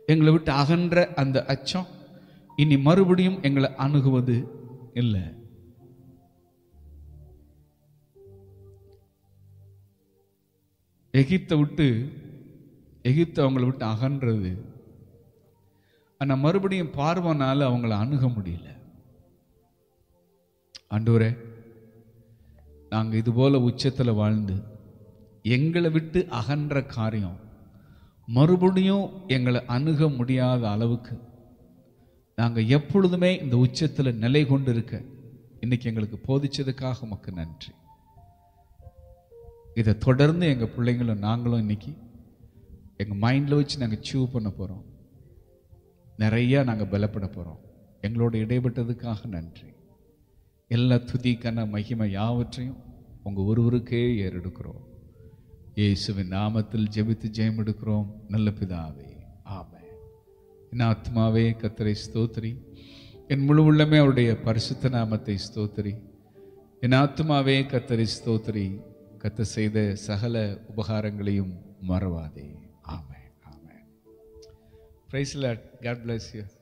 எங்களை விட்டு அகன்ற அந்த அச்சம் இனி மறுபடியும் எங்களை அணுகுவது இல்லை எகிப்தை விட்டு எகிப்து அவங்கள விட்டு அகன்றது ஆனால் மறுபடியும் பார்வனால அவங்கள அணுக முடியல ஆண்டவரே நாங்கள் இது போல உச்சத்தில் வாழ்ந்து எங்களை விட்டு அகன்ற காரியம் மறுபடியும் எங்களை அணுக முடியாத அளவுக்கு நாங்கள் எப்பொழுதுமே இந்த உச்சத்தில் நிலை கொண்டு இருக்க இன்னைக்கு எங்களுக்கு போதிச்சதுக்காக உமக்கு நன்றி இதை தொடர்ந்து எங்கள் பிள்ளைங்களும் நாங்களும் இன்னைக்கு எங்கள் மைண்டில் வச்சு நாங்கள் சூவ் பண்ண போகிறோம் நிறையா நாங்கள் பலப்பட போகிறோம் எங்களோட இடைப்பட்டதுக்காக நன்றி எல்லா துதி கன மகிமை யாவற்றையும் உங்கள் ஒருவருக்கே ஏறெடுக்கிறோம் இயேசுவின் நாமத்தில் ஜெபித்து ஜெயம் எடுக்கிறோம் நல்ல பிதாவே ஆமென் என் ஆத்மாவே கத்தரை ஸ்தோத்திரி என் முழு உள்ளமே அவருடைய பரிசுத்த நாமத்தை ஸ்தோத்திரி என் ஆத்மாவே கத்தரை ஸ்தோத்திரி கத்த செய்த சகல உபகாரங்களையும் மறவாதே amen amen praise lord god bless you